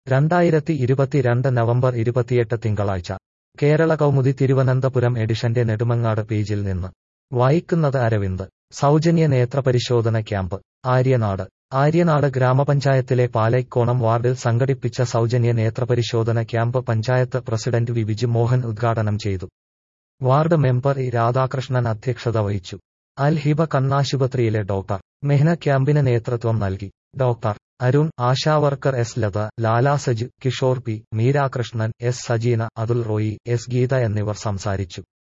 രണ്ടായിരത്തി ഇരുപത്തിരണ്ട് നവംബർ ഇരുപത്തിയെട്ട് തിങ്കളാഴ്ച കേരള കൗമുദി തിരുവനന്തപുരം എഡിഷന്റെ നെടുമങ്ങാട് പേജിൽ നിന്ന് വായിക്കുന്നത് അരവിന്ദ് സൗജന്യ നേത്രപരിശോധന ക്യാമ്പ് ആര്യനാട് ആര്യനാട് ഗ്രാമപഞ്ചായത്തിലെ പാലൈക്കോണം വാർഡിൽ സംഘടിപ്പിച്ച സൗജന്യ നേത്രപരിശോധന camp panchayat president V Viju Mohan ഉദ്ഘാടനം ചെയ്തു വാർഡ് മെമ്പർ ഇ രാധാകൃഷ്ണൻ അധ്യക്ഷത വഹിച്ചു അൽ ഹിബ കണ്ണാശുപത്രിയിലെ ഡോക്ടർ മെഹ്ന ക്യാമ്പിന് നേതൃത്വം നൽകി doctor Arun Asha worker S Latha Lala Saju Kishore P Meerakrishnan S Sajeena Athul Roy S Geetha എന്നിവർ സംസാരിച്ചു